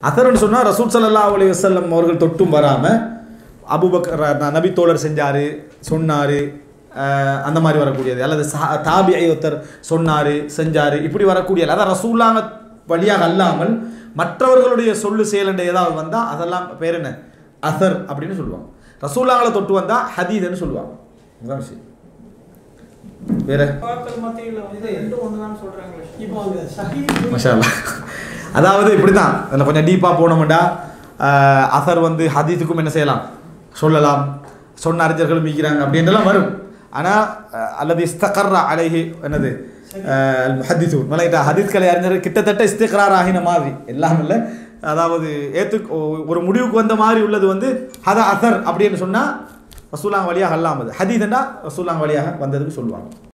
அசர்னு சொன்னால் ரசூல் ஸல்லல்லாஹு அலைஹி வஸல்லம் அவர்கள் தொட்டும் வராமல் அபுபக்கர் ந- நபி தோழர் செஞ்சார் சொன்னார் அந்த மாதிரி வரக்கூடியது அல்லது சஹா- தாபிஐ ஒருத்தர் சொன்னார் செஞ்சார் இப்படி வரக்கூடியது அதான் ரசூல்லாங்க வழியாக அல்லாமல் மற்றவர்களுடைய சொல்லு செயலண்ட ஏதாவது வந்தால் அதெல்லாம் பேர் என்ன அசர் அப்படின்னு சொல்லுவாங்க ரசூல்லாங்களை தொட்டு வந்தால் ஹதீதுன்னு சொல்லுவாங்க இதுதான் விஷயம் வேற மக்கள் மத்தியில் வந்து ரெண்டும் ஒண்ணுதான் சொல்றாங்களே இப்போ அந்த ஷஹீத் மஷா அல்லாஹ். அதாவது இப்படி தான் அதில் கொஞ்சம் டீப்பாக போனோம்டா அசர் வந்து ஹதீஸுக்கும் என்ன செய்யலாம் சொல்லலாம் சொன்ன அறிஞர்களும் மிக்கிறாங்க அப்படின்றலாம் வரும் ஆனால் அல்லது இஸ்தகர்ரா அலைஹி என்னது ஹதீஸு மலைட்டா ஹதீஸ் கலை அறிஞர்கள் கிட்டத்தட்ட இஸ்திகரார் ஆகின மாதிரி எல்லாம் இல்லை அதாவது ஏத்து ஒரு முடிவுக்கு வந்த மாதிரி உள்ளது வந்து ஹத அசர் அப்படின்னு சொன்னால் ரசூலாங்க வழியாக அல்லாமது ஹதீதுன்னா ரசூலாங்க வழியாக வந்ததுக்கு சொல்லுவாங்க